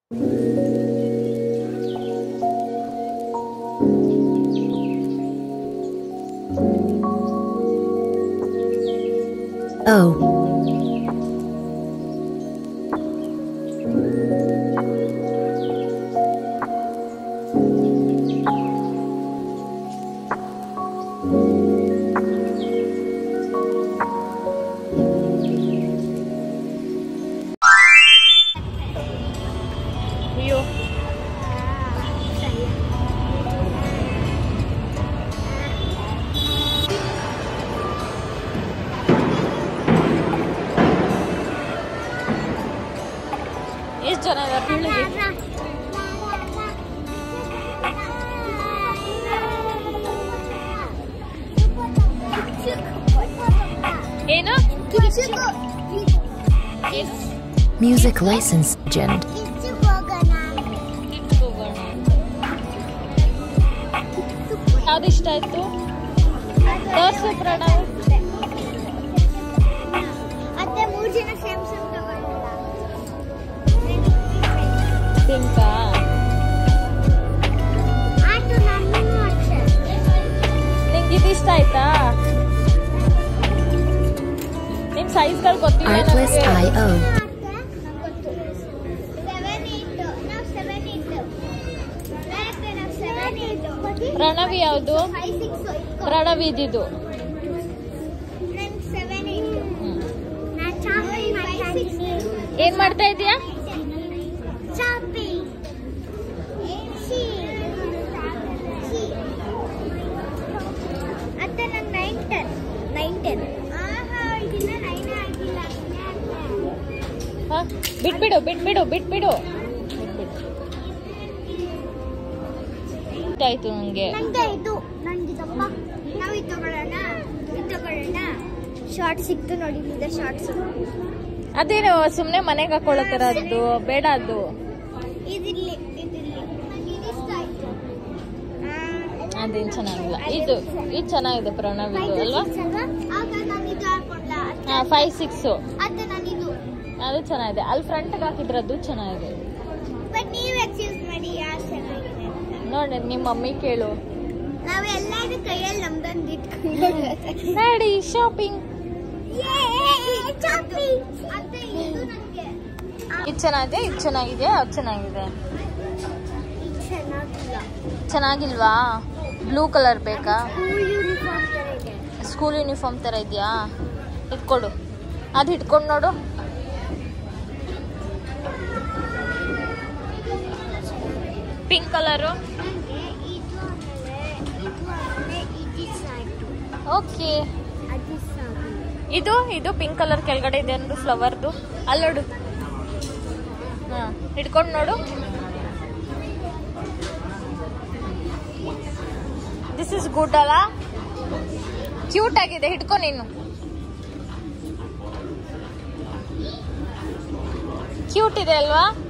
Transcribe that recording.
O ಅಯ್ಯೋ ಎಷ್ಟು ಜನ ಇದ್ದಾರೆ ಬೀಳಿಗೆ ಏನು ಏನು Music license legend. ಗಿಫ್ಟ್ ಹೋಗೋಣ ಯಾವ್ದು ಇಷ್ಟ ಆಯ್ತು ತೋರ್ಸು ಪ್ರಣವ್ ಮತ್ತೆ ಮೂರ್ ಜನ ಸ್ಯಾಮ್ಸಂಗ್ ತಗೊಂಡ್ರ ಪಿಂಕಾ ಆಯ್ತು ನನ್ನನ್ನು ಅಷ್ಟೇ ನಿಂಗೆ ಇದು ಇಷ್ಟ ಆಯ್ತಾ ನಿಮ್ ಸೈಜ್ಗಳು ಗೊತ್ತಿಲ್ಲ Artlist ನನಗೆ IO. ಸೆವೆನ್ ಏಟ್ ನಾವು ಸೆವೆನ್ ಏಟ್ ನಾವು ಸೆವೆನ್ ಏಟ್ ಪ್ರಣವಿ ಯಾವುದು ಫೈವ್ ಸಿಕ್ಸ್ ಪ್ರಣವಿ ಇದ್ದಿದ್ದು ನನ್ ಸೆವೆನ್ ಏಟ್ ಹ್ಮ್. ನಾನು ಚಾಪಿಂಗ್ ಮಾಡ್ತಾ ಇದ್ದೀನಿ ಏನ್ ಮಾಡ್ತಾ ಇದೀಯಾ ಚಾಪಿಂಗ್ ಸಿ ಅತ್ತೆ ನಂಗೆ ನೈನ್ ಟೆನ್ ನೈನ್ ಟೆನ್ ಆಹಾ ಇದನ್ನ ನೈನ್ ಆಗಿಲ್ಲ ಹ? ಬಿಟ್ಬಿಡು ಬಿಟ್ಬಿಡು ಬಿಟ್ಬಿಡು ಬಿಟ್ಬಿಡು ಇಷ್ಟ ಆಯ್ತು ನಂಗೆ ನಂಗೆ ಇದು ನಂಗೆ ಇದಪ್ಪ ನಾವು ಇದು ತಗೊಳ್ಳೋಣ ಇದು ತಗೊಳ್ಳೋಣ ಶಾರ್ಟ್ ಸಿಕ್ತು ನೋಡಿ ಇದೆ ಶಾರ್ಟ್ಸ್ ಅದೇನು ಸುಮ್ನೆ ಮನೆಗೆ ಹಾಕೊಳ್ಳೋತಿರೋದು ಬೇಡ ಅದು ಇದಿರ್ಲಿ ಇದಿರ್ಲಿ ನಂಗೆ ಇದು ಇಷ್ಟ ಆಯ್ತು ಅದೇನ್ ಚೆನ್ನಾಗಿಲ್ಲ ಇದು ಇದು ಚೆನ್ನಾಗಿದೆ ಪ್ರಣವ್ ಇದು ಅಲ್ವಾ ಆಗ ನಾನು ಇದು ಹಾಕೊಂಡ್ಲ ಹಾ ಫೈವ್ ಸಿಕ್ಸ್ ಅತ್ತೆ ನಾನು ಇದು ಅದು ಚೆನ್ನಾಗಿದೆ ಅಲ್ಲಿ ಫ್ರಂಟ್ ಹಾಕಿದ್ರದ್ದು ಚೆನ್ನಾಗಿದೆ ಬಟ್ ನೀವು ಎಕ್ಸ್ಚೇಂಜ್ ಮಾಡಿ ಯಾರು ಚೆನ್ನಾಗಿದೆ ಅಂತ ನೋಡಿ ನಿಮ್ಮ ಮಮ್ಮಿ ಕೇಳು ನಾವೆಲ್ಲರೂ ಕೈಯಲ್ಲಿ ನಮ್ದೊಂದು ಇಟ್ಕೊಂಡು ನೋಡಿ ಶಾಪಿಂಗ್ ಅತ್ತೆ ಇದು ನನಗೆ ಇದು ಚೆನ್ನಾಗಿದೆ ಇದು ಚೆನ್ನಾಗಿದೆ ಅದು ಚೆನ್ನಾಗಿದೆ ಇದು ಚೆನ್ನಾಗಿಲ್ಲ ಚೆನ್ನಾಗಿಲ್ವಾ ಬ್ಲೂ ಕಲರ್ ಬೇಕಾ ಸ್ಕೂಲ್ ಯೂನಿಫಾರ್ಮ್ ಥರ ಇದೆ ಸ್ಕೂಲ್ ಯೂನಿಫಾರ್ಮ್ ಥರ ಇದೆಯಾ ಇಟ್ಕೊಡು ಅದು ಇಟ್ಕೊಂಡು ನೋಡು ಪಿಂಕ್ ಕಲರು ನನಗೆ ಇದು ಆಮೇಲೆ ಇದು ಆಮೇಲೆ ಇದು ಇಷ್ಟ ಆಯ್ತು ಓಕೆ ಅದು ಇಷ್ಟ ಆಗಿಲ್ಲ ಇದು ಇದು ಪಿಂಕ್ ಕಲರ್ ಕೆಳಗಡೆ ಇದೆ ಒಂದು ಫ್ಲವರ್ದು ಅಲ್ಲೋಡು ಹಾಂ ಇಟ್ಕೊಂಡು ನೋಡು ದಿಸ್ ಇಸ್ ಗುಡ್ ಅಲ್ಲ ಕ್ಯೂಟ್ ಆಗಿದೆ ಹಿಡ್ಕೊ ನೀನು ಕ್ಯೂಟ್ ಇದೆ ಅಲ್ವಾ